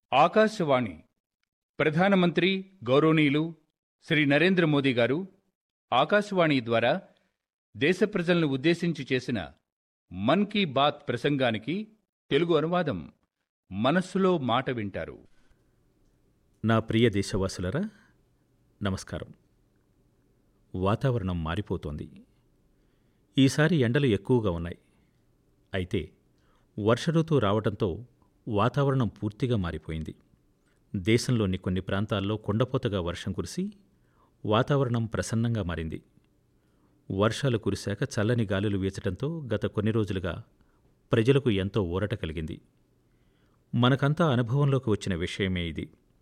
ఆకాశవాణి ప్రధానమంత్రి గౌరవనీయులు శ్రీ నరేంద్ర మోదీ గారు ఆకాశవాణి ద్వారా దేశ ప్రజలను ఉద్దేశించి చేసిన మన్ కీ బాత్ ప్రసంగానికి తెలుగు అనువాదం మనస్సులో మాట వింటారు నా ప్రియ దేశవాసులరా నమస్కారం వాతావరణం మారిపోతోంది ఈసారి ఎండలు ఎక్కువగా ఉన్నాయి అయితే వర్ష ఋతువు రావడంతో వాతావరణం పూర్తిగా మారిపోయింది దేశంలోని కొన్ని ప్రాంతాల్లో కుండపోతగా వర్షం కురిసి వాతావరణం ప్రసన్నంగా మారింది వర్షాలు కురిశాక చల్లని గాలులు వీచడంతో గత కొన్ని రోజులుగా ప్రజలకు ఎంతో ఊరట కలిగింది మనకంతా అనుభవంలోకి వచ్చిన విషయమే ఇది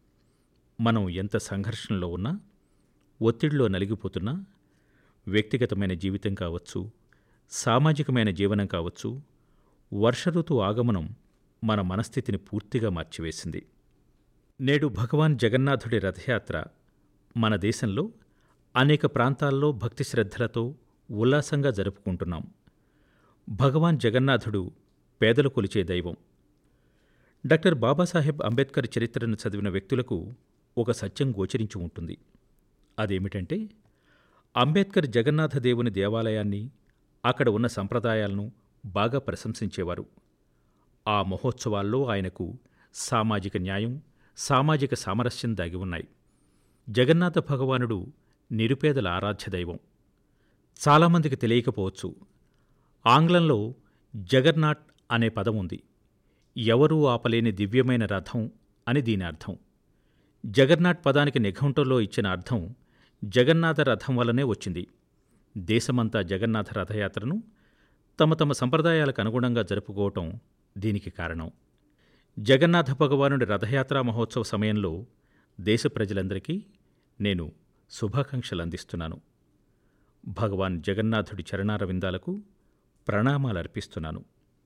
మనం ఎంత సంఘర్షణలో ఉన్నా ఒత్తిడిలో నలిగిపోతున్నా వ్యక్తిగతమైన జీవితం కావచ్చు సామాజికమైన జీవనం కావచ్చు వర్ష ఋతువు ఆగమనం మన మనస్థితిని పూర్తిగా మార్చివేసింది నేడు భగవాన్ జగన్నాథుడి రథయాత్ర మన దేశంలో అనేక ప్రాంతాల్లో భక్తి శ్రద్ధలతో ఉల్లాసంగా జరుపుకుంటున్నాం భగవాన్ జగన్నాథుడు పేదలు కొలిచే దైవం డాక్టర్ బాబాసాహెబ్ అంబేద్కర్ చరిత్రను చదివిన వ్యక్తులకు ఒక సత్యం గోచరించి ఉంటుంది అదేమిటంటే అంబేద్కర్ జగన్నాథ దేవుని దేవాలయాన్ని అక్కడ ఉన్న సంప్రదాయాలను బాగా ప్రశంసించేవారు ఆ మహోత్సవాల్లో ఆయనకు సామాజిక న్యాయం సామాజిక సామరస్యం దాగి ఉన్నాయి జగన్నాథ భగవానుడు నిరుపేదల ఆరాధ్య దైవం చాలామందికి తెలియకపోవచ్చు ఆంగ్లంలో జగర్నాట్ అనే పదం ఉంది ఎవరూ ఆపలేని దివ్యమైన రథం అని దీని అర్థం జగన్నాట్ పదానికి నిఘంటులో ఇచ్చిన అర్థం జగన్నాథ రథం వల్లనే వచ్చింది దేశమంతా జగన్నాథ రథయాత్రను తమ తమ సంప్రదాయాలకు అనుగుణంగా జరుపుకోవటం దీనికి కారణం జగన్నాథ భగవానుడి రథయాత్రా మహోత్సవ సమయంలో దేశ ప్రజలందరికీ నేను శుభాకాంక్షలు అందిస్తున్నాను భగవాన్ జగన్నాథుడి చరణారవిందాలకు ప్రణామాలు అర్పిస్తున్నాను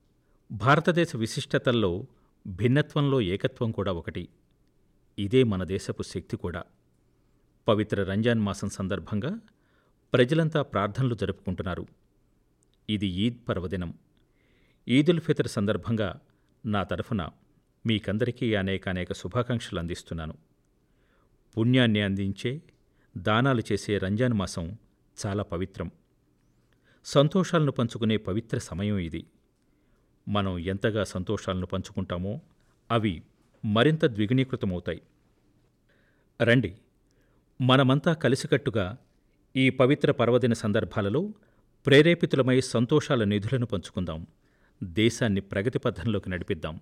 భారతదేశ విశిష్టతల్లో భిన్నత్వంలో ఏకత్వం కూడా ఒకటి ఇదే మన దేశపు శక్తి కూడా పవిత్ర రంజాన్ మాసం సందర్భంగా ప్రజలంతా ప్రార్థనలు జరుపుకుంటున్నారు ఇది ఈద్ పర్వదినం ఈదుల్ ఫితర్ సందర్భంగా నా తరఫున మీకందరికీ అనేక అనేక శుభాకాంక్షలు అందిస్తున్నాను పుణ్యాన్ని అందించే దానాలు చేసే రంజాన్ మాసం చాలా పవిత్రం సంతోషాలను పంచుకునే పవిత్ర సమయం ఇది మనం ఎంతగా సంతోషాలను పంచుకుంటామో అవి మరింత ద్విగుణీకృతమవుతాయి రండి మనమంతా కలిసికట్టుగా ఈ పవిత్ర పర్వదిన సందర్భాలలో ప్రేరేపితులమై సంతోషాల నిధులను పంచుకుందాం దేశాన్ని ప్రగతి పథంలోకి నడిపిద్దాం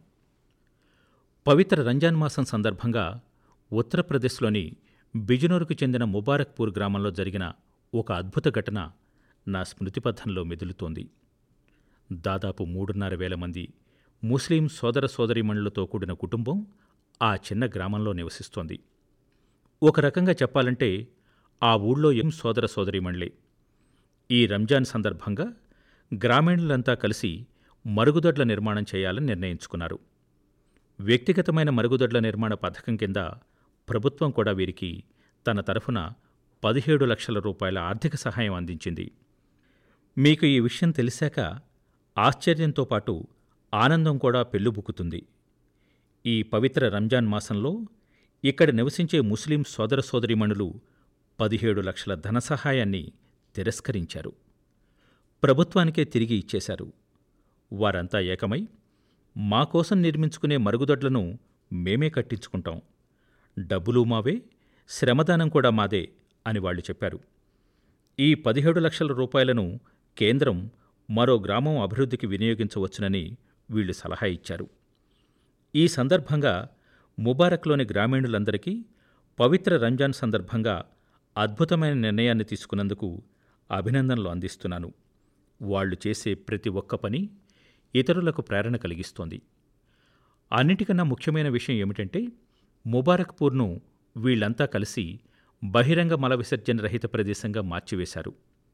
పవిత్ర రంజాన్ మాసం సందర్భంగా ఉత్తరప్రదేశ్లోని బిజనోర్కు చెందిన ముబారక్పూర్ గ్రామంలో జరిగిన ఒక అద్భుత ఘటన నా స్మృతిపథంలో మెదులుతోంది దాదాపు మూడున్నర వేల మంది ముస్లిం సోదర సోదరీమణులతో కూడిన కుటుంబం ఆ చిన్న గ్రామంలో నివసిస్తోంది ఒక రకంగా చెప్పాలంటే ఆ ఊళ్ళో ఏం సోదర సోదరీమణులే ఈ రంజాన్ సందర్భంగా గ్రామీణులంతా కలిసి మరుగుదొడ్ల నిర్మాణం చేయాలని నిర్ణయించుకున్నారు వ్యక్తిగతమైన మరుగుదొడ్ల నిర్మాణ పథకం కింద ప్రభుత్వం కూడా వీరికి తన తరఫున పదిహేడు లక్షల రూపాయల ఆర్థిక సహాయం అందించింది మీకు ఈ విషయం తెలిసాక ఆశ్చర్యంతో పాటు ఆనందం కూడా పెళ్ళుబుక్కుతుంది ఈ పవిత్ర రంజాన్ మాసంలో ఇక్కడ నివసించే ముస్లిం సోదర సోదరీమణులు పదిహేడు లక్షల ధన సహాయాన్ని తిరస్కరించారు ప్రభుత్వానికే తిరిగి ఇచ్చేశారు వారంతా ఏకమై మా కోసం నిర్మించుకునే మరుగుదొడ్లను మేమే కట్టించుకుంటాం డబ్బులు మావే శ్రమదానం కూడా మాదే అని వాళ్ళు చెప్పారు ఈ పదిహేడు లక్షల రూపాయలను కేంద్రం మరో గ్రామం అభివృద్ధికి వినియోగించవచ్చునని వీళ్ళు సలహా ఇచ్చారు ఈ సందర్భంగా ముబారక్లోని గ్రామీణులందరికీ పవిత్ర రంజాన్ సందర్భంగా అద్భుతమైన నిర్ణయాన్ని తీసుకున్నందుకు అభినందనలు అందిస్తున్నాను వాళ్ళు చేసే ప్రతి ఒక్క పని ఇతరులకు ప్రేరణ కలిగిస్తోంది అన్నిటికన్నా ముఖ్యమైన విషయం ఏమిటంటే ముబారక్పూర్ను వీళ్లంతా కలిసి బహిరంగ మల విసర్జన రహిత ప్రదేశంగా మార్చివేశారు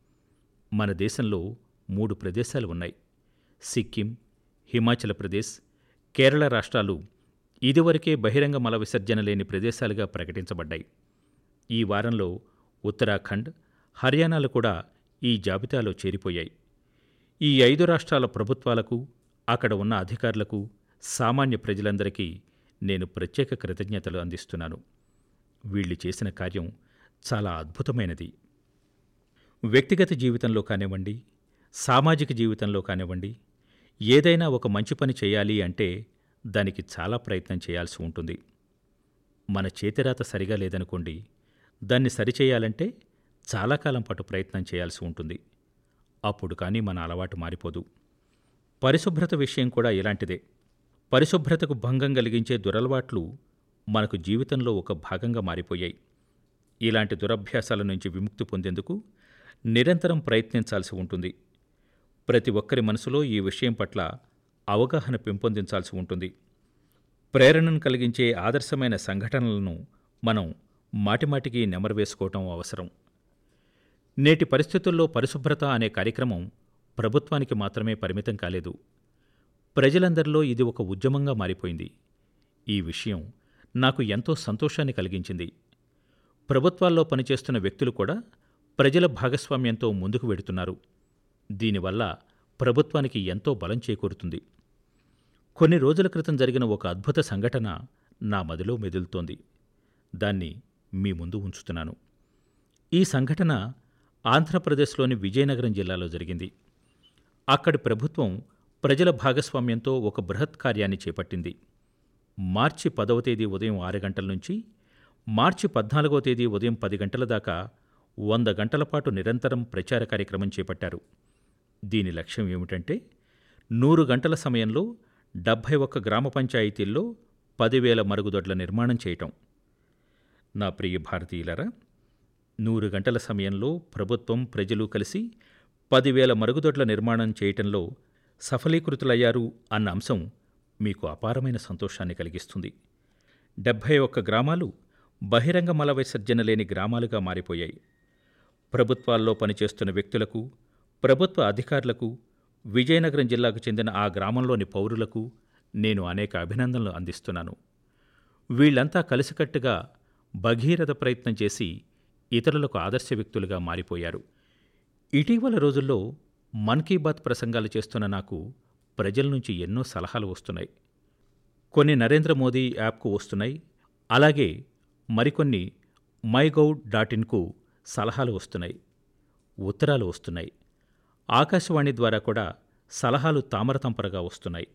మన దేశంలో మూడు ప్రదేశాలు ఉన్నాయి సిక్కిం హిమాచల్ ప్రదేశ్ కేరళ రాష్ట్రాలు ఇదివరకే బహిరంగ మల విసర్జన లేని ప్రదేశాలుగా ప్రకటించబడ్డాయి ఈ వారంలో ఉత్తరాఖండ్ హర్యానాలు కూడా ఈ జాబితాలో చేరిపోయాయి ఈ ఐదు రాష్ట్రాల ప్రభుత్వాలకు అక్కడ ఉన్న అధికారులకు సామాన్య ప్రజలందరికీ నేను ప్రత్యేక కృతజ్ఞతలు అందిస్తున్నాను వీళ్ళు చేసిన కార్యం చాలా అద్భుతమైనది వ్యక్తిగత జీవితంలో కానివ్వండి సామాజిక జీవితంలో కానివ్వండి ఏదైనా ఒక మంచి పని చేయాలి అంటే దానికి చాలా ప్రయత్నం చేయాల్సి ఉంటుంది మన చేతిరాత సరిగా లేదనుకోండి దాన్ని సరిచేయాలంటే చాలా కాలం పాటు ప్రయత్నం చేయాల్సి ఉంటుంది అప్పుడు కానీ మన అలవాటు మారిపోదు పరిశుభ్రత విషయం కూడా ఇలాంటిదే పరిశుభ్రతకు భంగం కలిగించే దురలవాట్లు మనకు జీవితంలో ఒక భాగంగా మారిపోయాయి ఇలాంటి దురభ్యాసాల నుంచి విముక్తి పొందేందుకు నిరంతరం ప్రయత్నించాల్సి ఉంటుంది ప్రతి ఒక్కరి మనసులో ఈ విషయం పట్ల అవగాహన పెంపొందించాల్సి ఉంటుంది ప్రేరణను కలిగించే ఆదర్శమైన సంఘటనలను మనం మాటిమాటికి నెమరవేసుకోవటం అవసరం నేటి పరిస్థితుల్లో పరిశుభ్రత అనే కార్యక్రమం ప్రభుత్వానికి మాత్రమే పరిమితం కాలేదు ప్రజలందరిలో ఇది ఒక ఉద్యమంగా మారిపోయింది ఈ విషయం నాకు ఎంతో సంతోషాన్ని కలిగించింది ప్రభుత్వాల్లో పనిచేస్తున్న వ్యక్తులు కూడా ప్రజల భాగస్వామ్యంతో ముందుకు వెడుతున్నారు దీనివల్ల ప్రభుత్వానికి ఎంతో బలం చేకూరుతుంది కొన్ని రోజుల క్రితం జరిగిన ఒక అద్భుత సంఘటన నా మదిలో మెదులుతోంది దాన్ని మీ ముందు ఉంచుతున్నాను ఈ సంఘటన ఆంధ్రప్రదేశ్లోని విజయనగరం జిల్లాలో జరిగింది అక్కడి ప్రభుత్వం ప్రజల భాగస్వామ్యంతో ఒక బృహత్ కార్యాన్ని చేపట్టింది మార్చి పదవ తేదీ ఉదయం ఆరు గంటల నుంచి మార్చి పద్నాలుగో తేదీ ఉదయం పది గంటల దాకా వంద గంటల పాటు నిరంతరం ప్రచార కార్యక్రమం చేపట్టారు దీని లక్ష్యం ఏమిటంటే నూరు గంటల సమయంలో డెబ్భై ఒక్క గ్రామ పంచాయతీల్లో పదివేల మరుగుదొడ్ల నిర్మాణం చేయటం నా ప్రియ భారతీయులరా నూరు గంటల సమయంలో ప్రభుత్వం ప్రజలు కలిసి పదివేల మరుగుదొడ్ల నిర్మాణం చేయటంలో సఫలీకృతులయ్యారు అన్న అంశం మీకు అపారమైన సంతోషాన్ని కలిగిస్తుంది డెబ్భై ఒక్క గ్రామాలు బహిరంగ మల విసర్జన లేని గ్రామాలుగా మారిపోయాయి ప్రభుత్వాల్లో పనిచేస్తున్న వ్యక్తులకు ప్రభుత్వ అధికారులకు విజయనగరం జిల్లాకు చెందిన ఆ గ్రామంలోని పౌరులకు నేను అనేక అభినందనలు అందిస్తున్నాను వీళ్ళంతా కలిసికట్టుగా భగీరథ ప్రయత్నం చేసి ఇతరులకు ఆదర్శ వ్యక్తులుగా మారిపోయారు ఇటీవల రోజుల్లో మన్ కీ బాత్ ప్రసంగాలు చేస్తున్న నాకు ప్రజల నుంచి ఎన్నో సలహాలు వస్తున్నాయి కొన్ని నరేంద్ర మోదీ యాప్కు వస్తున్నాయి అలాగే మరికొన్ని మైగౌ డాట్ ఇన్కు సలహాలు వస్తున్నాయి ఉత్తరాలు వస్తున్నాయి ఆకాశవాణి ద్వారా కూడా సలహాలు తామరతంపరగా వస్తున్నాయి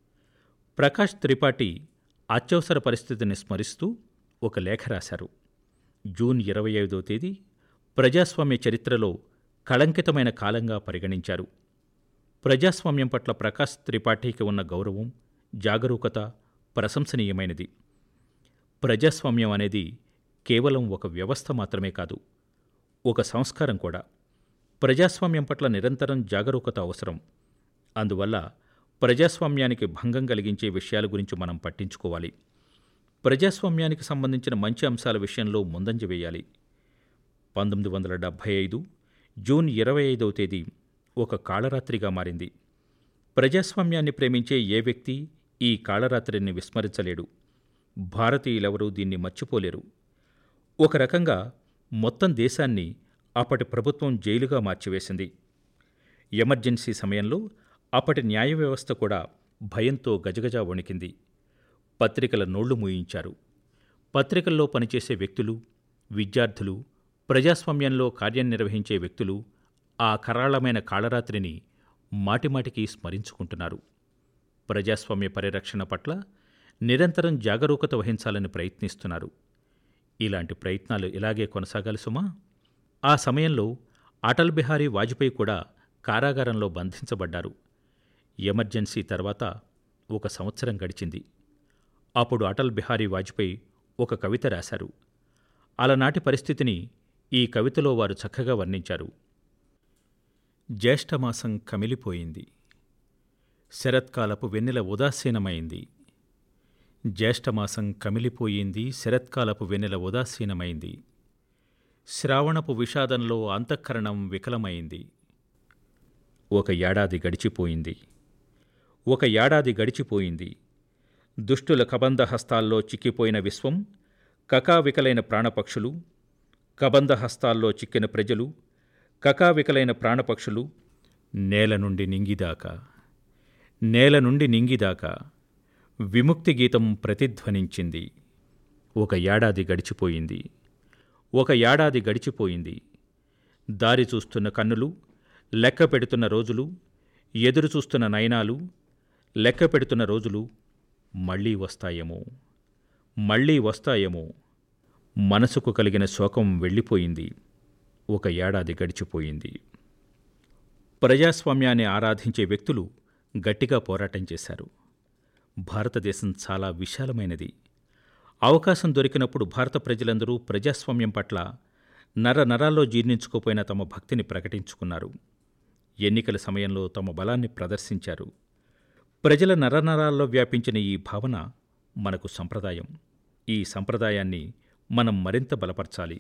ప్రకాష్ త్రిపాఠి అత్యవసర పరిస్థితిని స్మరిస్తూ ఒక లేఖ రాశారు జూన్ ఇరవై ఐదో తేదీ ప్రజాస్వామ్య చరిత్రలో కళంకితమైన కాలంగా పరిగణించారు ప్రజాస్వామ్యం పట్ల ప్రకాష్ త్రిపాఠికి ఉన్న గౌరవం జాగరూకత ప్రశంసనీయమైనది ప్రజాస్వామ్యం అనేది కేవలం ఒక వ్యవస్థ మాత్రమే కాదు ఒక సంస్కారం కూడా ప్రజాస్వామ్యం పట్ల నిరంతరం జాగరూకత అవసరం అందువల్ల ప్రజాస్వామ్యానికి భంగం కలిగించే విషయాల గురించి మనం పట్టించుకోవాలి ప్రజాస్వామ్యానికి సంబంధించిన మంచి అంశాల విషయంలో ముందంజ వేయాలి పంతొమ్మిది వందల డెబ్భై ఐదు జూన్ ఇరవై ఐదవ తేదీ ఒక కాళరాత్రిగా మారింది ప్రజాస్వామ్యాన్ని ప్రేమించే ఏ వ్యక్తి ఈ కాళరాత్రిని విస్మరించలేడు భారతీయులెవరూ దీన్ని మర్చిపోలేరు ఒక రకంగా మొత్తం దేశాన్ని అప్పటి ప్రభుత్వం జైలుగా మార్చివేసింది ఎమర్జెన్సీ సమయంలో అప్పటి న్యాయ వ్యవస్థ కూడా భయంతో గజగజ వణికింది పత్రికల నోళ్లు మూయించారు పత్రికల్లో పనిచేసే వ్యక్తులు విద్యార్థులు ప్రజాస్వామ్యంలో కార్యం నిర్వహించే వ్యక్తులు ఆ కరాళమైన కాళరాత్రిని మాటిమాటికి స్మరించుకుంటున్నారు ప్రజాస్వామ్య పరిరక్షణ పట్ల నిరంతరం జాగరూకత వహించాలని ప్రయత్నిస్తున్నారు ఇలాంటి ప్రయత్నాలు ఇలాగే కొనసాగాలి సుమా ఆ సమయంలో అటల్ బిహారీ వాజ్పేయి కూడా కారాగారంలో బంధించబడ్డారు ఎమర్జెన్సీ తర్వాత ఒక సంవత్సరం గడిచింది అప్పుడు అటల్ బిహారీ వాజ్పేయి ఒక కవిత రాశారు అలనాటి పరిస్థితిని ఈ కవితలో వారు చక్కగా వర్ణించారు జ్యేష్ఠమాసం కమిలిపోయింది శరత్కాలపు వెన్నెల ఉదాసీనమైంది జ్యేష్ఠమాసం కమిలిపోయింది శరత్కాలపు వెన్నెల ఉదాసీనమైంది శ్రావణపు విషాదంలో అంతఃకరణం వికలమైంది ఒక ఏడాది గడిచిపోయింది ఒక ఏడాది గడిచిపోయింది దుష్టుల కబంధ హస్తాల్లో చిక్కిపోయిన విశ్వం కకావికలైన ప్రాణపక్షులు కబంధ హస్తాల్లో చిక్కిన ప్రజలు కకావికలైన ప్రాణపక్షులు నేల నుండి నింగిదాకా నేల నుండి నింగిదాకా విముక్తి గీతం ప్రతిధ్వనించింది ఒక ఏడాది గడిచిపోయింది ఒక ఏడాది గడిచిపోయింది దారి చూస్తున్న కన్నులు లెక్క పెడుతున్న రోజులు ఎదురు చూస్తున్న నయనాలు లెక్క పెడుతున్న రోజులు మళ్ళీ వస్తాయేమో మళ్ళీ వస్తాయేమో మనసుకు కలిగిన శోకం వెళ్ళిపోయింది ఒక ఏడాది గడిచిపోయింది ప్రజాస్వామ్యాన్ని ఆరాధించే వ్యక్తులు గట్టిగా పోరాటం చేశారు భారతదేశం చాలా విశాలమైనది అవకాశం దొరికినప్పుడు భారత ప్రజలందరూ ప్రజాస్వామ్యం పట్ల నర నరాల్లో జీర్ణించుకోపోయిన తమ భక్తిని ప్రకటించుకున్నారు ఎన్నికల సమయంలో తమ బలాన్ని ప్రదర్శించారు ప్రజల నరనరాల్లో వ్యాపించిన ఈ భావన మనకు సంప్రదాయం ఈ సంప్రదాయాన్ని మనం మరింత బలపరచాలి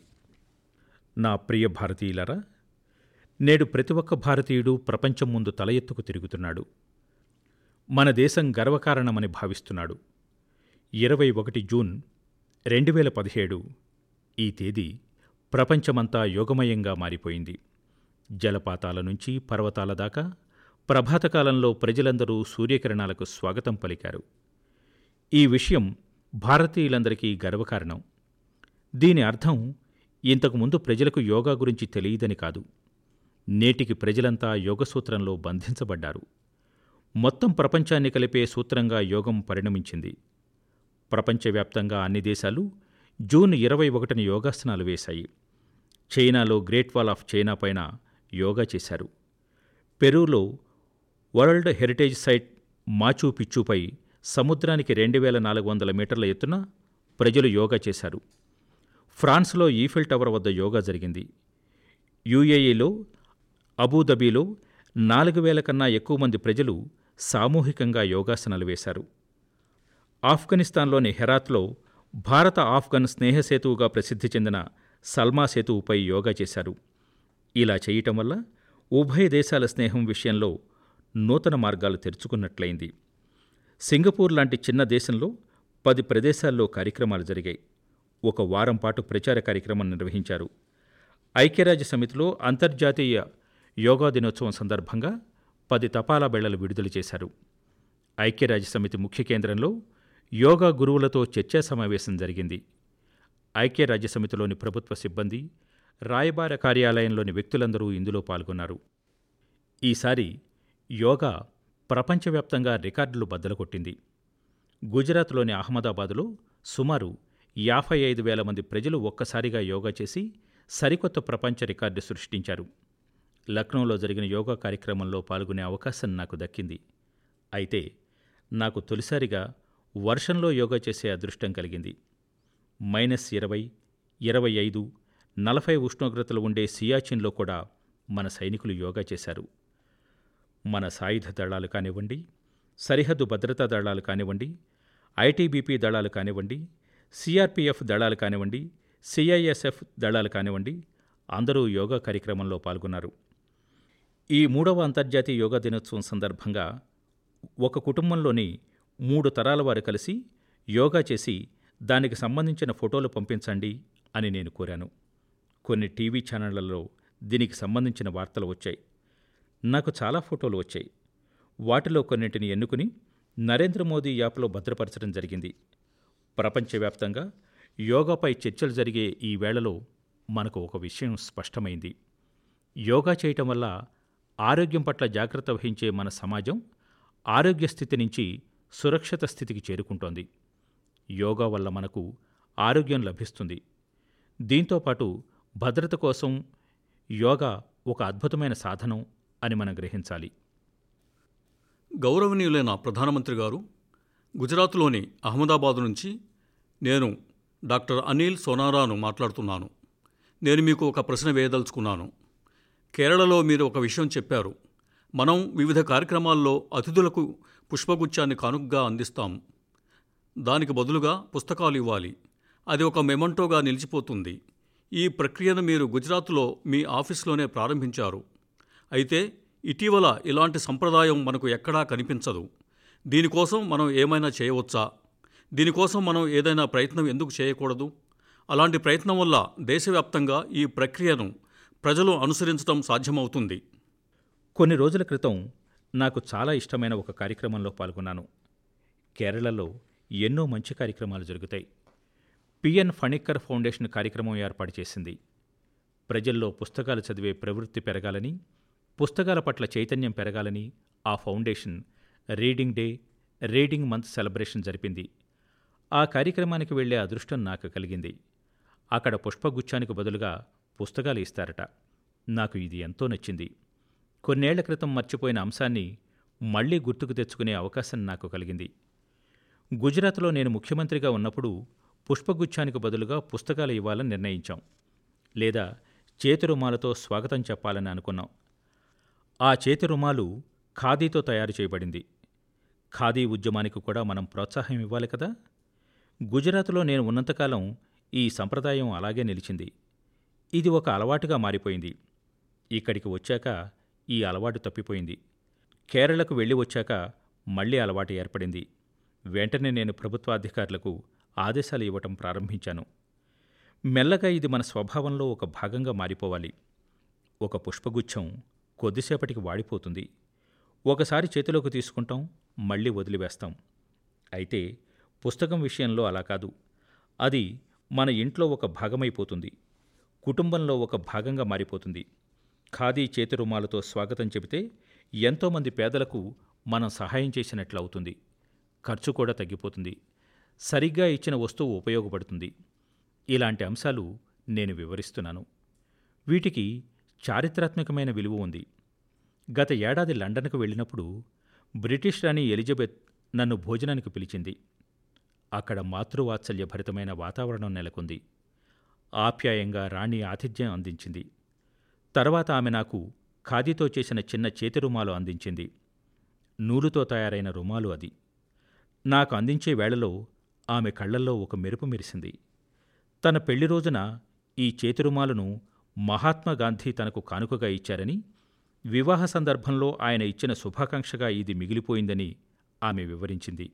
నా ప్రియ భారతీయులరా నేడు ప్రతి ఒక్క భారతీయుడు ప్రపంచం ముందు తల ఎత్తుకు తిరుగుతున్నాడు మన దేశం గర్వకారణమని భావిస్తున్నాడు ఇరవై ఒకటి జూన్ రెండు వేల పదిహేడు ఈ తేదీ ప్రపంచమంతా యోగమయంగా మారిపోయింది జలపాతాల నుంచి పర్వతాల దాకా ప్రభాతకాలంలో ప్రజలందరూ సూర్యకిరణాలకు స్వాగతం పలికారు ఈ విషయం భారతీయులందరికీ గర్వకారణం దీని అర్థం ఇంతకుముందు ప్రజలకు యోగా గురించి తెలియదని కాదు నేటికి ప్రజలంతా యోగసూత్రంలో బంధించబడ్డారు మొత్తం ప్రపంచాన్ని కలిపే సూత్రంగా యోగం పరిణమించింది ప్రపంచవ్యాప్తంగా అన్ని దేశాలు జూన్ ఇరవై ఒకటిన యోగాసనాలు వేశాయి చైనాలో గ్రేట్ వాల్ ఆఫ్ చైనా పైన యోగా చేశారు పెరూలో వరల్డ్ హెరిటేజ్ సైట్ మాచూ పిచ్చుపై సముద్రానికి రెండు వేల నాలుగు వందల మీటర్ల ఎత్తున ప్రజలు యోగా చేశారు ఫ్రాన్స్లో ఈఫిల్ టవర్ వద్ద యోగా జరిగింది యుఏఈలో అబూదబీలో నాలుగు వేల కన్నా ఎక్కువ మంది ప్రజలు సామూహికంగా యోగాసనాలు వేశారు ఆఫ్ఘనిస్తాన్లోని హెరాత్లో భారత ఆఫ్ఘన్ స్నేహ సేతువుగా ప్రసిద్ధి చెందిన సల్మా సేతువుపై యోగా చేశారు ఇలా చేయటం వల్ల ఉభయ దేశాల స్నేహం విషయంలో నూతన మార్గాలు తెరుచుకున్నట్లయింది సింగపూర్ లాంటి చిన్న దేశంలో పది ప్రదేశాల్లో కార్యక్రమాలు జరిగాయి ఒక వారం పాటు ప్రచార కార్యక్రమం నిర్వహించారు ఐక్యరాజ్య సమితిలో అంతర్జాతీయ యోగా దినోత్సవం సందర్భంగా పది తపాలా బెళ్లలు విడుదల చేశారు ఐక్యరాజ్య సమితి ముఖ్య కేంద్రంలో యోగా గురువులతో చర్చా సమావేశం జరిగింది ఐక్యరాజ్య సమితిలోని ప్రభుత్వ సిబ్బంది రాయబార కార్యాలయంలోని వ్యక్తులందరూ ఇందులో పాల్గొన్నారు ఈసారి యోగా ప్రపంచవ్యాప్తంగా రికార్డులు బద్దలుకొట్టింది గుజరాత్లోని అహ్మదాబాదులో సుమారు యాభై ఐదు వేల మంది ప్రజలు ఒక్కసారిగా యోగా చేసి సరికొత్త ప్రపంచ రికార్డు సృష్టించారు లక్నోలో జరిగిన యోగా కార్యక్రమంలో పాల్గొనే అవకాశం నాకు దక్కింది అయితే నాకు తొలిసారిగా వర్షంలో యోగా చేసే అదృష్టం కలిగింది మైనస్ ఇరవై ఇరవై ఐదు నలభై ఉష్ణోగ్రతలు ఉండే సియాచిన్లో కూడా మన సైనికులు యోగా చేశారు మన సాయుధ దళాలు కానివ్వండి సరిహద్దు భద్రతా దళాలు కానివ్వండి ఐటీబీపీ దళాలు కానివ్వండి సిఆర్పిఎఫ్ దళాలు కానివ్వండి సిఐఎస్ఎఫ్ దళాలు కానివ్వండి అందరూ యోగా కార్యక్రమంలో పాల్గొన్నారు ఈ మూడవ అంతర్జాతీయ యోగా దినోత్సవం సందర్భంగా ఒక కుటుంబంలోని మూడు తరాల వారు కలిసి యోగా చేసి దానికి సంబంధించిన ఫోటోలు పంపించండి అని నేను కోరాను కొన్ని టీవీ ఛానళ్లలో దీనికి సంబంధించిన వార్తలు వచ్చాయి నాకు చాలా ఫోటోలు వచ్చాయి వాటిలో కొన్నింటిని ఎన్నుకుని నరేంద్ర మోదీ యాప్లో భద్రపరచడం జరిగింది ప్రపంచవ్యాప్తంగా యోగాపై చర్చలు జరిగే ఈ వేళలో మనకు ఒక విషయం స్పష్టమైంది యోగా చేయటం వల్ల ఆరోగ్యం పట్ల జాగ్రత్త వహించే మన సమాజం ఆరోగ్య స్థితి నుంచి సురక్షిత స్థితికి చేరుకుంటోంది యోగా వల్ల మనకు ఆరోగ్యం లభిస్తుంది దీంతోపాటు భద్రత కోసం యోగా ఒక అద్భుతమైన సాధనం అని మనం గ్రహించాలి గౌరవనీయులైన ప్రధానమంత్రి గారు గుజరాత్లోని అహ్మదాబాద్ నుంచి నేను డాక్టర్ అనిల్ సోనారాను మాట్లాడుతున్నాను నేను మీకు ఒక ప్రశ్న వేయదలుచుకున్నాను కేరళలో మీరు ఒక విషయం చెప్పారు మనం వివిధ కార్యక్రమాల్లో అతిథులకు పుష్పగుచ్చాన్ని కానుకగా అందిస్తాం దానికి బదులుగా పుస్తకాలు ఇవ్వాలి అది ఒక మెమంటోగా నిలిచిపోతుంది ఈ ప్రక్రియను మీరు గుజరాత్లో మీ ఆఫీస్లోనే ప్రారంభించారు అయితే ఇటీవల ఇలాంటి సంప్రదాయం మనకు ఎక్కడా కనిపించదు దీనికోసం మనం ఏమైనా చేయవచ్చా దీనికోసం మనం ఏదైనా ప్రయత్నం ఎందుకు చేయకూడదు అలాంటి ప్రయత్నం వల్ల దేశవ్యాప్తంగా ఈ ప్రక్రియను ప్రజలు అనుసరించడం సాధ్యమవుతుంది కొన్ని రోజుల క్రితం నాకు చాలా ఇష్టమైన ఒక కార్యక్రమంలో పాల్గొన్నాను కేరళలో ఎన్నో మంచి కార్యక్రమాలు జరుగుతాయి పిఎన్ ఫణిక్కర్ ఫౌండేషన్ కార్యక్రమం ఏర్పాటు చేసింది ప్రజల్లో పుస్తకాలు చదివే ప్రవృత్తి పెరగాలని పుస్తకాల పట్ల చైతన్యం పెరగాలని ఆ foundation reading day reading month celebration జరిపింది ఆ కార్యక్రమానికి వెళ్ళే అదృష్టం నాకు కలిగింది అక్కడ పుష్పగుచ్చానికి బదులుగా పుస్తకాలు ఇస్తారట నాకు ఇది ఎంతో నచ్చింది కొన్నేళ్ల క్రితం మర్చిపోయిన అంశాన్ని మళ్లీ గుర్తుకు తెచ్చుకునే అవకాశం నాకు కలిగింది గుజరాత్లో నేను ముఖ్యమంత్రిగా ఉన్నప్పుడు పుష్పగుచ్చానికి బదులుగా పుస్తకాలు ఇవ్వాలని నిర్ణయించాం లేదా చేతి రుమాలతో స్వాగతం చెప్పాలని అనుకున్నాం ఆ చేతి రుమాలు ఖాదీతో తయారు చేయబడింది ఖాదీ ఉద్యమానికి కూడా మనం ప్రోత్సాహం ఇవ్వాలి కదా గుజరాత్లో నేను ఉన్నంతకాలం ఈ సంప్రదాయం అలాగే నిలిచింది ఇది ఒక అలవాటుగా మారిపోయింది ఇక్కడికి వచ్చాక ఈ అలవాటు తప్పిపోయింది కేరళకు వెళ్ళి వచ్చాక మళ్ళీ అలవాటు ఏర్పడింది వెంటనే నేను ప్రభుత్వాధికారులకు ఆదేశాలు ఇవ్వటం ప్రారంభించాను మెల్లగా ఇది మన స్వభావంలో ఒక భాగంగా మారిపోవాలి ఒక పుష్పగుచ్ఛం కొద్దిసేపటికి వాడిపోతుంది ఒకసారి చేతిలోకి తీసుకుంటాం మళ్ళీ వదిలివేస్తాం అయితే పుస్తకం విషయంలో అలా కాదు అది మన ఇంట్లో ఒక భాగమైపోతుంది కుటుంబంలో ఒక భాగంగా మారిపోతుంది ఖాదీ చేతి రుమాలతో స్వాగతం చెబితే ఎంతోమంది పేదలకు మనం సహాయం చేసినట్లు అవుతుంది ఖర్చు కూడా తగ్గిపోతుంది సరిగ్గా ఇచ్చిన వస్తువు ఉపయోగపడుతుంది ఇలాంటి అంశాలు నేను వివరిస్తున్నాను వీటికి చారిత్రాత్మకమైన విలువ ఉంది గత ఏడాది లండన్కు వెళ్ళినప్పుడు బ్రిటిష్ రాణి ఎలిజబెత్ నన్ను భోజనానికి పిలిచింది అక్కడ మాతృవాత్సల్య భరితమైన వాతావరణం నెలకొంది ఆప్యాయంగా రాణి ఆతిథ్యం అందించింది తర్వాత ఆమె నాకు ఖాదీతో చేసిన చిన్న చేతి రుమాలు అందించింది నూలుతో తయారైన రుమాలు అది నాకు అందించే వేళలో ఆమె కళ్ళల్లో ఒక మెరుపు మెరిసింది తన పెళ్లి రోజున ఈ చేతి రుమాలును మహాత్మా గాంధీ తనకు కానుకగా ఇచ్చారని వివాహ సందర్భంలో ఆయన ఇచ్చిన శుభాకాంక్షగా ఇది మిగిలిపోయిందని ఆమె వివరించింది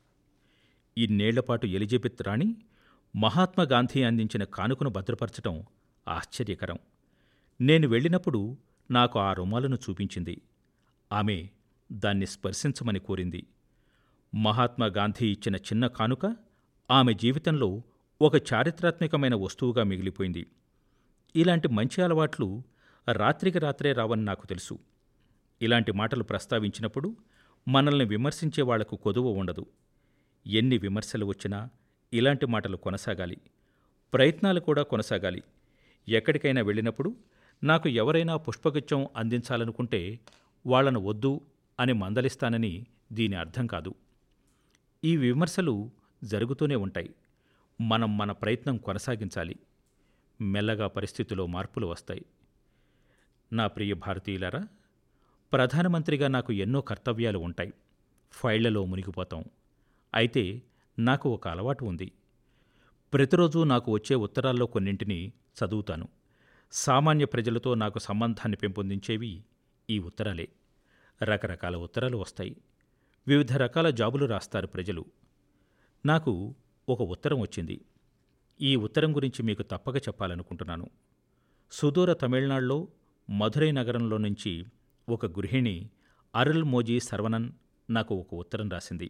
ఇన్నేళ్లపాటు ఎలిజబెత్ రాణి మహాత్మా గాంధీ అందించిన కానుకను భద్రపరచటం ఆశ్చర్యకరం నేను వెళ్ళినప్పుడు నాకు ఆ రుమాలను చూపించింది ఆమె దాన్ని స్పర్శించమని కోరింది మహాత్మా గాంధీ ఇచ్చిన చిన్న కానుక ఆమె జీవితంలో ఒక చారిత్రాత్మకమైన వస్తువుగా మిగిలిపోయింది ఇలాంటి మంచి అలవాట్లు రాత్రికి రాత్రే రావని నాకు తెలుసు ఇలాంటి మాటలు ప్రస్తావించినప్పుడు మనల్ని విమర్శించే వాళ్లకు కొదువ ఉండదు ఎన్ని విమర్శలు వచ్చినా ఇలాంటి మాటలు కొనసాగాలి ప్రయత్నాలు కూడా కొనసాగాలి ఎక్కడికైనా వెళ్ళినప్పుడు నాకు ఎవరైనా పుష్పగుచ్చం అందించాలనుకుంటే వాళ్ళను వద్దు అని మందలిస్తానని దీని అర్థం కాదు ఈ విమర్శలు జరుగుతూనే ఉంటాయి మనం మన ప్రయత్నం కొనసాగించాలి మెల్లగా పరిస్థితిలో మార్పులు వస్తాయి నా ప్రియ భారతీయులారా ప్రధానమంత్రిగా నాకు ఎన్నో కర్తవ్యాలు ఉంటాయి ఫైళ్లలో మునిగిపోతాం అయితే నాకు ఒక అలవాటు ఉంది ప్రతిరోజు నాకు వచ్చే ఉత్తరాల్లో కొన్నింటిని చదువుతాను సామాన్య ప్రజలతో నాకు సంబంధాన్ని పెంపొందించేవి ఈ ఉత్తరాలే రకరకాల ఉత్తరాలు వస్తాయి వివిధ రకాల జాబులు రాస్తారు ప్రజలు నాకు ఒక ఉత్తరం వచ్చింది ఈ ఉత్తరం గురించి మీకు తప్పక చెప్పాలనుకుంటున్నాను సుదూర తమిళనాడులో మధురై నగరంలో నుంచి ఒక గృహిణి అరుల్ మోజీ సర్వనన్ నాకు ఒక ఉత్తరం రాసింది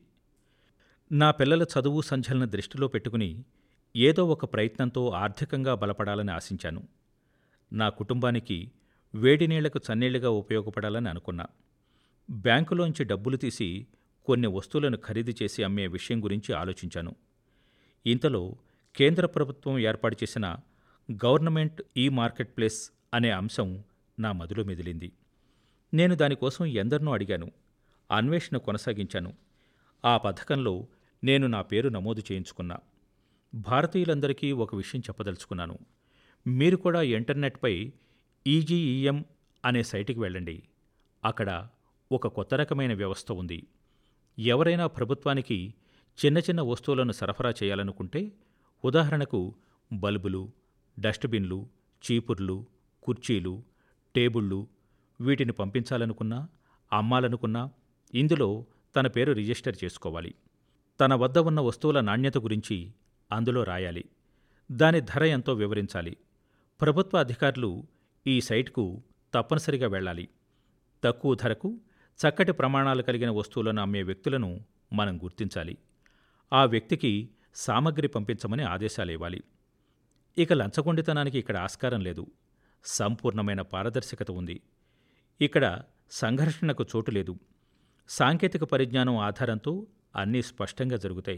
నా పిల్లల చదువు సంధ్యలను దృష్టిలో పెట్టుకుని ఏదో ఒక ప్రయత్నంతో ఆర్థికంగా బలపడాలని ఆశించాను నా కుటుంబానికి వేడి నీళ్లకు చన్నీళ్లుగా ఉపయోగపడాలని అనుకున్నా బ్యాంకులోంచి డబ్బులు తీసి కొన్ని వస్తువులను ఖరీదు చేసి అమ్మే విషయం గురించి ఆలోచించాను ఇంతలో కేంద్ర ప్రభుత్వం ఏర్పాటు చేసిన గవర్నమెంట్ ఈ మార్కెట్ ప్లేస్ అనే అంశం నా మదిలో మెదిలింది నేను దానికోసం ఎందరినో అడిగాను అన్వేషణ కొనసాగించాను ఆ పథకంలో నేను నా పేరు నమోదు చేయించుకున్నా భారతీయులందరికీ ఒక విషయం చెప్పదలుచుకున్నాను మీరు కూడా ఇంటర్నెట్పై ఈజీఈఎం అనే సైటుకి వెళ్ళండి అక్కడ ఒక కొత్త రకమైన వ్యవస్థ ఉంది ఎవరైనా ప్రభుత్వానికి చిన్న చిన్న వస్తువులను సరఫరా చేయాలనుకుంటే ఉదాహరణకు బల్బులు డస్ట్బిన్లు చీపుర్లు కుర్చీలు టేబుళ్ళు వీటిని పంపించాలనుకున్నా అమ్మాలనుకున్నా ఇందులో తన పేరు రిజిస్టర్ చేసుకోవాలి తన వద్ద ఉన్న వస్తువుల నాణ్యత గురించి అందులో రాయాలి దాని ధర ఎంతో వివరించాలి ప్రభుత్వ అధికారులు ఈ సైట్కు తప్పనిసరిగా వెళ్ళాలి తక్కువ ధరకు చక్కటి ప్రమాణాలు కలిగిన వస్తువులను అమ్మే వ్యక్తులను మనం గుర్తించాలి ఆ వ్యక్తికి సామగ్రి పంపించమని ఆదేశాలు ఇవ్వాలి ఇక లంచగొండితనానికి ఇక్కడ ఆస్కారం లేదు సంపూర్ణమైన పారదర్శకత ఉంది ఇక్కడ సంఘర్షణకు చోటు లేదు సాంకేతిక పరిజ్ఞానం ఆధారంతో అన్నీ స్పష్టంగా జరుగుతాయి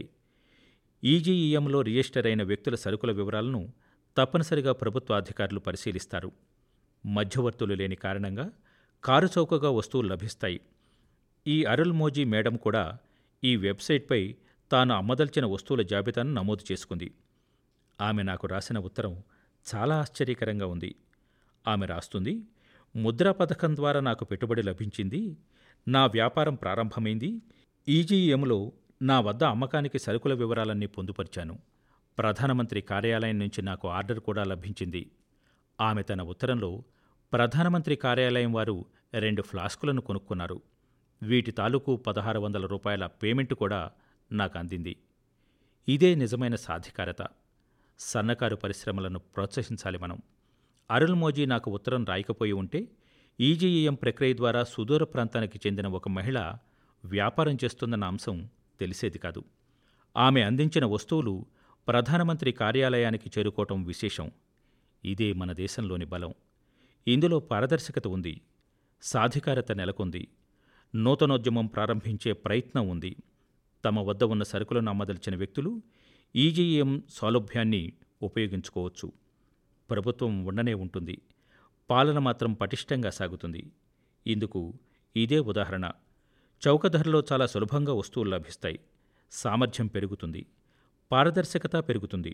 ఈజీఈఎంలో రిజిస్టర్ అయిన వ్యక్తుల సరుకుల వివరాలను తప్పనిసరిగా ప్రభుత్వ అధికారులు పరిశీలిస్తారు మధ్యవర్తులు లేని కారణంగా కారు చౌకగా వస్తువులు లభిస్తాయి ఈ అరుల్ మోజీ మేడం కూడా ఈ వెబ్సైట్పై తాను అమ్మదల్చిన వస్తువుల జాబితాను నమోదు చేసుకుంది ఆమె నాకు రాసిన ఉత్తరం చాలా ఆశ్చర్యకరంగా ఉంది ఆమె రాస్తుంది ముద్రా పథకం ద్వారా నాకు పెట్టుబడి లభించింది నా వ్యాపారం ప్రారంభమైంది ఈజీఎంలో నా వద్ద అమ్మకానికి సరుకుల వివరాలన్నీ పొందుపరిచాను ప్రధానమంత్రి కార్యాలయం నుంచి నాకు ఆర్డర్ కూడా లభించింది ఆమె తన ఉత్తరంలో ప్రధానమంత్రి కార్యాలయం వారు రెండు ఫ్లాస్కులను కొనుక్కున్నారు వీటి తాలూకు పదహారు వందల రూపాయల పేమెంట్ కూడా నాకు అందింది ఇదే నిజమైన సాధికారత సన్నకారు పరిశ్రమలను ప్రోత్సహించాలి మనం అరుల్ మోజీ నాకు ఉత్తరం రాయకపోయి ఉంటే ఈజీఈఎం ప్రక్రియ ద్వారా సుదూర ప్రాంతానికి చెందిన ఒక మహిళ వ్యాపారం చేస్తుందన్న అంశం తెలిసేది కాదు ఆమె అందించిన వస్తువులు ప్రధానమంత్రి కార్యాలయానికి చేరుకోవటం విశేషం ఇదే మన దేశంలోని బలం ఇందులో పారదర్శకత ఉంది సాధికారత నెలకొంది నూతనోద్యమం ప్రారంభించే ప్రయత్నం ఉంది తమ వద్ద ఉన్న సరుకులను అమ్మదలిచిన వ్యక్తులు ఈజీఎం సౌలభ్యాన్ని ఉపయోగించుకోవచ్చు ప్రభుత్వం ఉండనే ఉంటుంది పాలన మాత్రం పటిష్టంగా సాగుతుంది ఇందుకు ఇదే ఉదాహరణ చౌక ధరలో చాలా సులభంగా వస్తువులు లభిస్తాయి సామర్థ్యం పెరుగుతుంది పారదర్శకత పెరుగుతుంది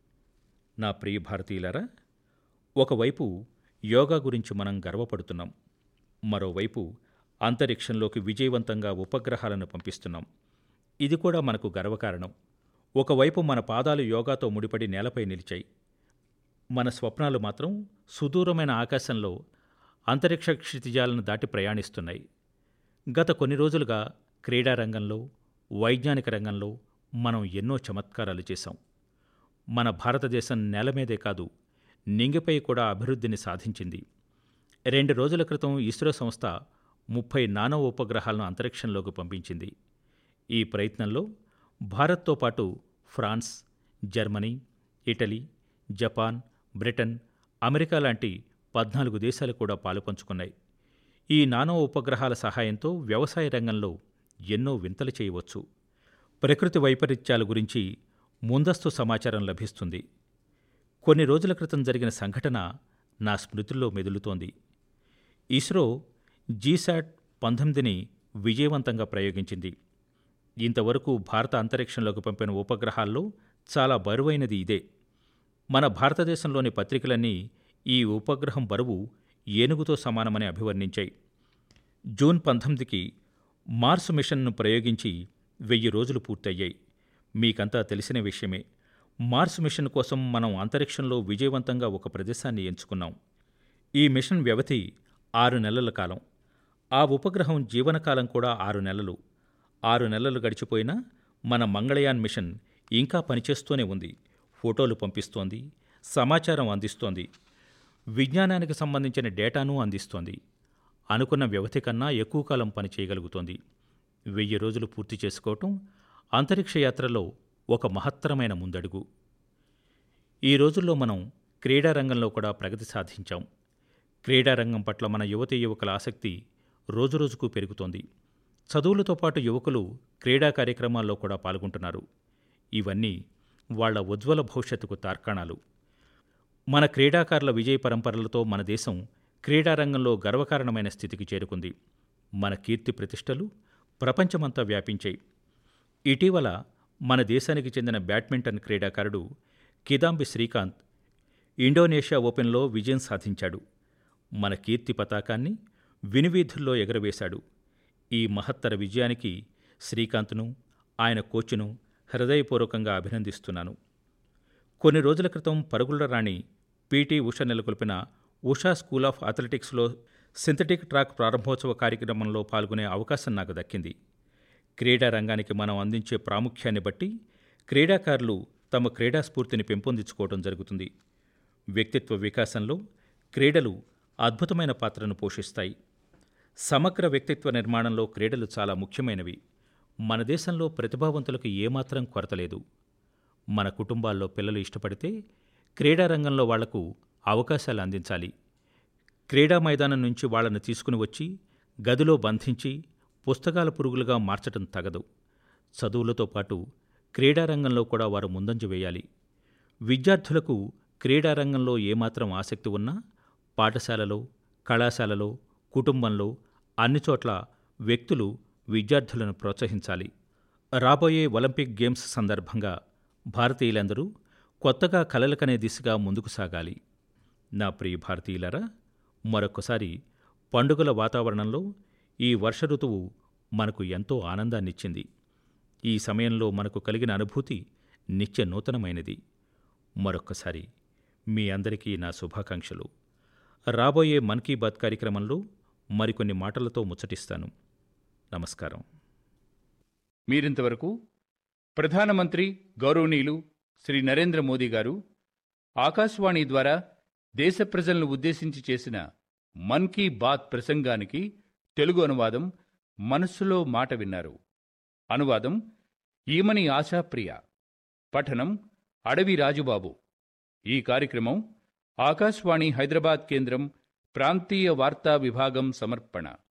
నా ప్రియ భారతీయులారా ఒకవైపు యోగా గురించి మనం గర్వపడుతున్నాం మరోవైపు అంతరిక్షంలోకి విజయవంతంగా ఉపగ్రహాలను పంపిస్తున్నాం ఇది కూడా మనకు గర్వకారణం ఒకవైపు మన పాదాలు యోగాతో ముడిపడి నేలపై నిలిచాయి మన స్వప్నాలు మాత్రం సుదూరమైన ఆకాశంలో అంతరిక్ష క్షితిజాలను దాటి ప్రయాణిస్తున్నాయి గత కొన్ని రోజులుగా క్రీడా రంగంలో వైజ్ఞానిక రంగంలో మనం ఎన్నో చమత్కారాలు చేశాం మన భారతదేశం నేల మీదే కాదు నింగిపై కూడా అభివృద్ధిని సాధించింది రెండు రోజుల క్రితం ఇస్రో సంస్థ ముప్పై నానో ఉపగ్రహాలను అంతరిక్షంలోకి పంపించింది ఈ ప్రయత్నంలో భారత్తో పాటు France Germany Italy Japan Britain America లాంటి పద్నాలుగు దేశాలు కూడా పాలుపంచుకున్నాయి ఈ నానో ఉపగ్రహాల సహాయంతో వ్యవసాయ రంగంలో ఎన్నో వింతలు చేయవచ్చు ప్రకృతి వైపరీత్యాల గురించి ముందస్తు సమాచారం లభిస్తుంది కొన్ని రోజుల క్రితం జరిగిన సంఘటన నా స్మృతుల్లో మెదులుతోంది ఇస్రో జీశాట్ పంతొమ్మిదిని విజయవంతంగా ప్రయోగించింది ఇంతవరకు భారత అంతరిక్షంలోకి పంపిన ఉపగ్రహాల్లో చాలా బరువైనది ఇదే మన భారతదేశంలోని పత్రికలన్నీ ఈ ఉపగ్రహం బరువు ఏనుగుతో సమానమని అభివర్ణించాయి జూన్ పంతొమ్మిదికి మార్స్ మిషన్ను ప్రయోగించి వెయ్యి రోజులు పూర్తయ్యాయి మీకంతా తెలిసిన విషయమే మార్స్ మిషన్ కోసం మనం అంతరిక్షంలో విజయవంతంగా ఒక ప్రదేశాన్ని ఎంచుకున్నాం ఈ మిషన్ వ్యవధి ఆరు నెలల కాలం ఆ ఉపగ్రహం జీవనకాలం కూడా ఆరు నెలలు ఆరు నెలలు గడిచిపోయినా మన మంగళయాన్ మిషన్ ఇంకా పనిచేస్తూనే ఉంది ఫోటోలు పంపిస్తోంది సమాచారం అందిస్తోంది విజ్ఞానానికి సంబంధించిన డేటాను అందిస్తోంది అనుకున్న వ్యవధి కన్నా ఎక్కువ కాలం పని చేయగలుగుతోంది వెయ్యి రోజులు పూర్తి చేసుకోవటం అంతరిక్ష యాత్రలో ఒక మహత్తరమైన ముందడుగు ఈ రోజుల్లో మనం క్రీడా రంగంలో కూడా ప్రగతి సాధించాం క్రీడా రంగం పట్ల మన యువతీ యువకుల ఆసక్తి రోజురోజుకు పెరుగుతోంది చదువులతో పాటు యువకులు క్రీడా కార్యక్రమాల్లో కూడా పాల్గొంటున్నారు ఇవన్నీ వాళ్ళ ఉజ్వల భవిష్యత్తుకు తార్కాణాలు మన క్రీడాకారుల విజయ పరంపరలతో మన దేశం క్రీడారంగంలో గర్వకారణమైన స్థితికి చేరుకుంది మన కీర్తి ప్రతిష్టలు ప్రపంచమంతా వ్యాపించాయి ఇటీవల మన దేశానికి చెందిన బ్యాడ్మింటన్ క్రీడాకారుడు కిదాంబి శ్రీకాంత్ ఇండోనేషియా ఓపెన్లో విజయం సాధించాడు మన కీర్తి పతాకాన్ని వినువీధుల్లో ఎగరవేశాడు ఈ మహత్తర విజయానికి శ్రీకాంత్ను ఆయన కోచ్ను హృదయపూర్వకంగా అభినందిస్తున్నాను కొన్ని రోజుల క్రితం పరుగుల రాణి పీటీ ఉష నెలకొల్పిన ఉషా స్కూల్ ఆఫ్ అథ్లెటిక్స్లో సింథటిక్ ట్రాక్ ప్రారంభోత్సవ కార్యక్రమంలో పాల్గొనే అవకాశం నాకు దక్కింది క్రీడా రంగానికి మనం అందించే ప్రాముఖ్యాన్ని బట్టి క్రీడాకారులు తమ క్రీడా స్ఫూర్తిని పెంపొందించుకోవడం జరుగుతుంది వ్యక్తిత్వ వికాసంలో క్రీడలు అద్భుతమైన పాత్రను పోషిస్తాయి సమగ్ర వ్యక్తిత్వ నిర్మాణంలో క్రీడలు చాలా ముఖ్యమైనవి మన దేశంలో ప్రతిభావంతులకు ఏమాత్రం కొరత లేదు మన కుటుంబాల్లో పిల్లలు ఇష్టపడితే క్రీడా రంగంలో వాళ్లకు అవకాశాలు అందించాలి క్రీడా మైదానం నుంచి వాళ్ళని తీసుకుని వచ్చి గదిలో బంధించి పుస్తకాల పురుగులుగా మార్చటం తగదు చదువులతో పాటు క్రీడారంగంలో కూడా వారు ముందంజ వేయాలి విద్యార్థులకు క్రీడారంగంలో ఏమాత్రం ఆసక్తి ఉన్నా పాఠశాలలో కళాశాలలో కుటుంబంలో అన్ని చోట్ల వ్యక్తులు విద్యార్థులను ప్రోత్సహించాలి రాబోయే ఒలింపిక్ గేమ్స్ సందర్భంగా భారతీయులందరూ కొత్తగా కలలకనే దిశగా ముందుకు సాగాలి నా ప్రియ భారతీయులారా మరొక్కసారి పండుగల వాతావరణంలో ఈ వర్ష ఋతువు మనకు ఎంతో ఆనందాన్నిచ్చింది ఈ సమయంలో మనకు కలిగిన అనుభూతి నిత్య నూతనమైనది మరొక్కసారి మీ అందరికీ నా శుభాకాంక్షలు రాబోయే మన్ కీ బాత్ కార్యక్రమంలో మరికొన్ని మాటలతో ముచ్చటిస్తాను నమస్కారం మీరింతవరకు ప్రధానమంత్రి గౌరవనీయులు శ్రీ నరేంద్ర మోదీ గారు ఆకాశవాణి ద్వారా దేశ ప్రజలను ఉద్దేశించి చేసిన మన్ కీ బాత్ ప్రసంగానికి తెలుగు అనువాదం మనస్సులో మాట విన్నారు అనువాదం ఈమని ఆశాప్రియ పఠనం అడవి రాజుబాబు ఈ కార్యక్రమం ఆకాశవాణి హైదరాబాద్ కేంద్రం ప్రాంతీయ వార్తా విభాగం సమర్పణ